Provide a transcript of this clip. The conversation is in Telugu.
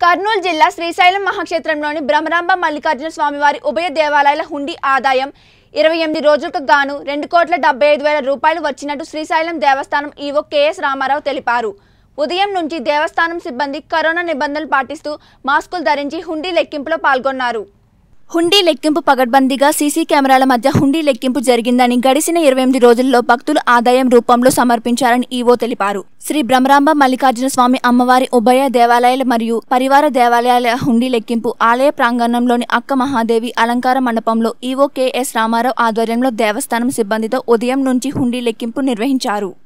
కర్నూలు జిల్లా శ్రీశైలం మహాక్షేత్రంలోని బ్రహ్మరాంబ మల్లికార్జున స్వామివారి ఉభయ దేవాలయాల హుండీ ఆదాయం ఇరవై ఎనిమిది రోజులకు గాను రెండు కోట్ల డెబ్బై ఐదు వేల రూపాయలు వచ్చినట్టు శ్రీశైలం దేవస్థానం ఈవో కెఎస్ రామారావు తెలిపారు ఉదయం నుంచి దేవస్థానం సిబ్బంది కరోనా నిబంధనలు పాటిస్తూ మాస్కులు ధరించి హుండీ లెక్కింపులో పాల్గొన్నారు హుండీ లెక్కింపు పగడ్బందీగా సీసీ కెమెరాల మధ్య హుండీ లెక్కింపు జరిగిందని గడిచిన ఇరవై ఎనిమిది రోజుల్లో భక్తులు ఆదాయం రూపంలో సమర్పించారని ఈవో తెలిపారు శ్రీ బ్రహ్మరాంబ మల్లికార్జున స్వామి అమ్మవారి ఉభయ దేవాలయాలు మరియు పరివార దేవాలయాల హుండీ లెక్కింపు ఆలయ ప్రాంగణంలోని అక్క మహాదేవి అలంకార మండపంలో ఈవో కెఎస్ రామారావు ఆధ్వర్యంలో దేవస్థానం సిబ్బందితో ఉదయం నుంచి హుండీ లెక్కింపు నిర్వహించారు